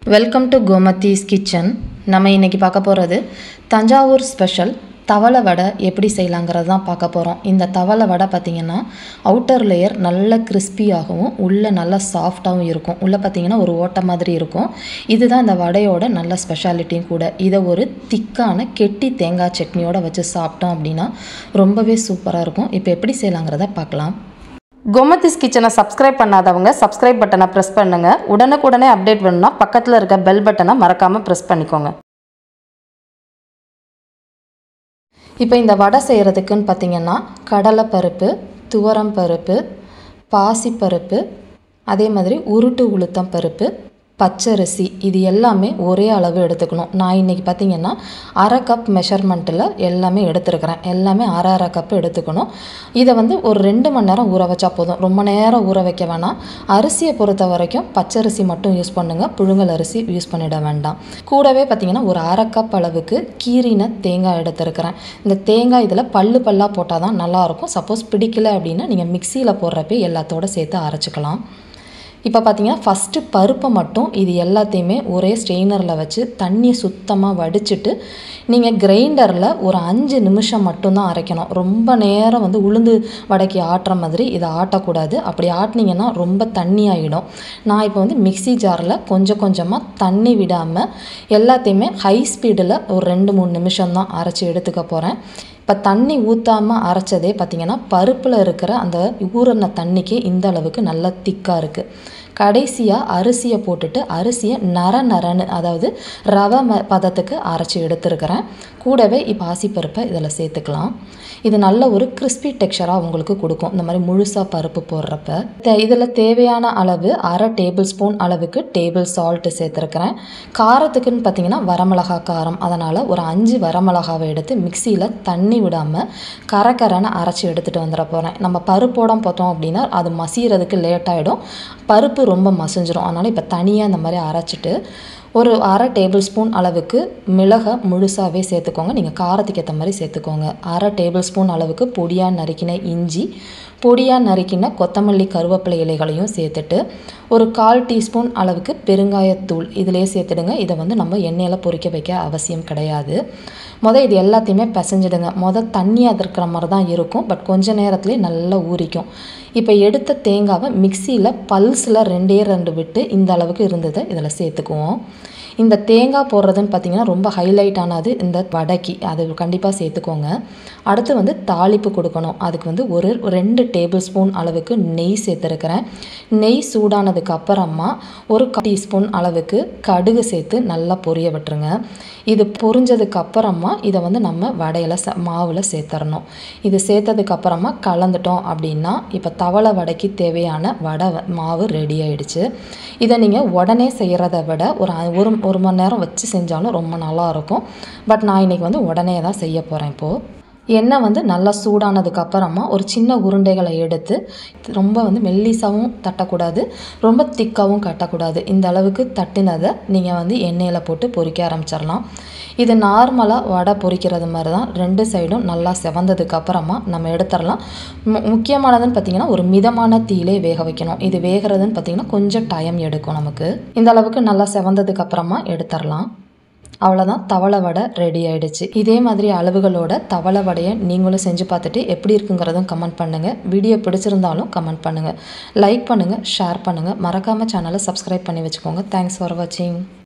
welcome to Gomathi's kitchen நம்ம இன்றைக்கி பார்க்க போகிறது தஞ்சாவூர் ஸ்பெஷல் தவளை வடை எப்படி செய்யலாங்கிறது தான் பார்க்க போகிறோம் இந்த தவளை வடை பார்த்திங்கன்னா அவுட்டர் லேயர் நல்ல கிறிஸ்பியாகவும் உள்ளே நல்லா சாஃப்டாகவும் இருக்கும் உள்ளே பார்த்திங்கன்னா ஒரு ஓட்டை மாதிரி இருக்கும் இதுதான் இந்த வடையோட நல்ல ஸ்பெஷாலிட்டியும் கூட இதை ஒரு திக்கான கெட்டி தேங்காய் சட்னியோட வச்சு சாப்பிட்டோம் அப்படின்னா ரொம்பவே சூப்பராக இருக்கும் இப்போ எப்படி செய்யலாங்கிறத பார்க்கலாம் கோமதிஸ் கிச்சனை சப்ஸ்கிரைப் பண்ணாதவங்க சப்ஸ்கிரைப் பட்டனை ப்ரெஸ் பண்ணுங்கள் உடனுக்குடனே அப்டேட் வேணும்னா பக்கத்தில் இருக்க பெல் பட்டனை மறக்காமல் ப்ரெஸ் பண்ணிக்கோங்க இப்போ இந்த வடை செய்கிறதுக்குன்னு பார்த்தீங்கன்னா கடலைப்பருப்பு துவரம் பருப்பு பாசிப்பருப்பு அதே மாதிரி உருட்டு உளுத்தம் பருப்பு பச்சரிசி இது எல்லாமே ஒரே அளவு எடுத்துக்கணும் நான் இன்றைக்கி பார்த்தீங்கன்னா அரை கப் மெஷர்மெண்ட்டில் எல்லாமே எடுத்துருக்கிறேன் எல்லாமே அரை அரை கப் எடுத்துக்கணும் இதை வந்து ஒரு ரெண்டு மணி நேரம் ஊற வச்சா போதும் ரொம்ப நேரம் ஊற வைக்க வேணாம் அரிசியை பொறுத்த வரைக்கும் பச்சரிசி மட்டும் யூஸ் பண்ணுங்கள் புழுங்கல் அரிசி யூஸ் பண்ணிட வேண்டாம் கூடவே பார்த்தீங்கன்னா ஒரு அரை கப் அளவுக்கு கீரின தேங்காய் எடுத்துருக்கிறேன் இந்த தேங்காய் இதில் பல்லு பல்லாக போட்டால் தான் நல்லாயிருக்கும் சப்போஸ் பிடிக்கல அப்படின்னா நீங்கள் மிக்சியில் போடுறப்ப எல்லாத்தோட சேர்த்து அரைச்சிக்கலாம் இப்போ பார்த்தீங்கன்னா ஃபஸ்ட்டு பருப்பை மட்டும் இது எல்லாத்தையுமே ஒரே ஸ்ட்ரெயினரில் வச்சு தண்ணியை சுத்தமாக வடிச்சிட்டு நீங்கள் கிரைண்டரில் ஒரு அஞ்சு நிமிஷம் மட்டும்தான் அரைக்கணும் ரொம்ப நேரம் வந்து உளுந்து வடைக்கு ஆட்டுற மாதிரி இதை ஆட்டக்கூடாது அப்படி ஆட்டினீங்கன்னா ரொம்ப தண்ணி ஆகிடும் நான் இப்போ வந்து மிக்சி ஜாரில் கொஞ்சம் கொஞ்சமாக தண்ணி விடாமல் எல்லாத்தையுமே ஹை ஸ்பீடில் ஒரு ரெண்டு மூணு நிமிஷம் தான் அரைச்சி எடுத்துக்க போகிறேன் இப்போ தண்ணி ஊற்றாமல் அரைச்சதே பார்த்திங்கன்னா பருப்பில் இருக்கிற அந்த ஊறின தண்ணிக்கு இந்த அளவுக்கு நல்லா திக்காக இருக்குது கடைசியாக அரிசியை போட்டுட்டு அரிசியை நர நரன்னு அதாவது ரவை ம பதத்துக்கு அரைச்சி எடுத்துருக்கிறேன் கூடவே இப்போ ஆசிப்பருப்பை இதில் சேர்த்துக்கலாம் இது நல்ல ஒரு கிறிஸ்பி டெக்ஸ்சராக உங்களுக்கு கொடுக்கும் இந்த மாதிரி முழுசாக பருப்பு போடுறப்ப இதில் தேவையான அளவு அரை டேபிள் ஸ்பூன் அளவுக்கு டேபிள் சால்ட்டு சேர்த்துருக்கிறேன் காரத்துக்குன்னு பார்த்தீங்கன்னா வரமிளகா காரம் அதனால் ஒரு அஞ்சு வரமிளகாவை எடுத்து மிக்சியில் தண்ணி விடாமல் கரக்கரன்னு அரைச்சி எடுத்துகிட்டு வந்துட போகிறேன் நம்ம பருப்போட பார்த்தோம் அப்படின்னா அது மசிகிறதுக்கு லேட் ஆகிடும் பருப்பு ரொம்ப மசிஞ்சிரும் அதனால் இப்போ தனியாக இந்த மாதிரி அரைச்சிட்டு ஒரு அரை டேபிள் ஸ்பூன் அளவுக்கு மிளகை முழுசாகவே சேர்த்துக்கோங்க நீங்கள் காரத்துக்கு ஏற்ற மாதிரி சேர்த்துக்கோங்க அரை டேபிள் ஸ்பூன் அளவுக்கு பொடியாக நறுக்கின இஞ்சி பொடியாக நறுக்கின கொத்தமல்லி கருவேப்பிலை இலைகளையும் சேர்த்துட்டு ஒரு கால் டீஸ்பூன் அளவுக்கு பெருங்காயத்தூள் இதிலே சேர்த்துடுங்க இதை வந்து நம்ம எண்ணெயில் பொரிக்க வைக்க அவசியம் கிடையாது மொதல் இது எல்லாத்தையுமே பிசைஞ்சிடுங்க மொதல் தண்ணி அதிர்க்கிற மாதிரி தான் இருக்கும் பட் கொஞ்ச நேரத்துலேயே நல்லா ஊறிக்கும் இப்போ எடுத்த தேங்காவை மிக்சியில் பல்ஸில் ரெண்டே ரெண்டு விட்டு இந்த அளவுக்கு இருந்ததை இதில் சேர்த்துக்குவோம் இந்த தேங்காய் போடுறதுன்னு பார்த்தீங்கன்னா ரொம்ப ஹைலைட் ஆனது இந்த வடைக்கு அது கண்டிப்பாக சேர்த்துக்கோங்க அடுத்து வந்து தாளிப்பு கொடுக்கணும் அதுக்கு வந்து ஒரு ரெண்டு டேபிள் ஸ்பூன் அளவுக்கு நெய் சேர்த்துருக்கிறேன் நெய் சூடானதுக்கு அப்புறமா ஒரு டீஸ்பூன் அளவுக்கு கடுகு சேர்த்து நல்லா பொரிய விட்டுருங்க இது பொரிஞ்சதுக்கு அப்புறமா இதை வந்து நம்ம வடையில் ச மாவில் சேர்த்துறணும் இது சேர்த்ததுக்கு அப்புறமா கலந்துட்டோம் அப்படின்னா இப்போ தவளை வடைக்கு தேவையான வடை மாவு ரெடி ஆயிடுச்சு இதை நீங்கள் உடனே செய்கிறத விட ஒரு ஒரு ஒரு மணி நேரம் வச்சு செஞ்சாலும் ரொம்ப நல்லாயிருக்கும் பட் நான் இன்றைக்கி வந்து உடனே தான் செய்ய போகிறேன் இப்போது எண்ணெய் வந்து நல்லா சூடானதுக்கு அப்புறமா ஒரு சின்ன உருண்டைகளை எடுத்து ரொம்ப வந்து மெல்லிசாவும் தட்டக்கூடாது ரொம்ப திக்காகவும் கட்டக்கூடாது இந்த அளவுக்கு தட்டினதை நீங்கள் வந்து எண்ணெயில் போட்டு பொரிக்க ஆரம்பிச்சிடலாம் இது நார்மலாக வடை பொரிக்கிறது மாதிரி தான் ரெண்டு சைடும் நல்லா செவந்ததுக்கு அப்புறமா நம்ம எடுத்துடலாம் மு முக்கியமானதுன்னு பார்த்திங்கன்னா ஒரு மிதமான தீயிலே வேக வைக்கணும் இது வேகிறதுன்னு பார்த்திங்கன்னா கொஞ்சம் டைம் எடுக்கும் நமக்கு இந்த அளவுக்கு நல்லா செவந்ததுக்கு அப்புறமா எடுத்துடலாம் அவ்வளோதான் தவளை வடை ரெடி ஆகிடுச்சு இதே மாதிரி அளவுகளோட தவளை வடையை நீங்களும் செஞ்சு பார்த்துட்டு எப்படி இருக்குங்கிறதும் கமெண்ட் பண்ணுங்கள் வீடியோ பிடிச்சிருந்தாலும் கமெண்ட் பண்ணுங்கள் லைக் பண்ணுங்கள் ஷேர் பண்ணுங்கள் மறக்காமல் சேனலை சப்ஸ்கிரைப் பண்ணி வச்சுக்கோங்க தேங்க்ஸ் ஃபார் வாட்சிங்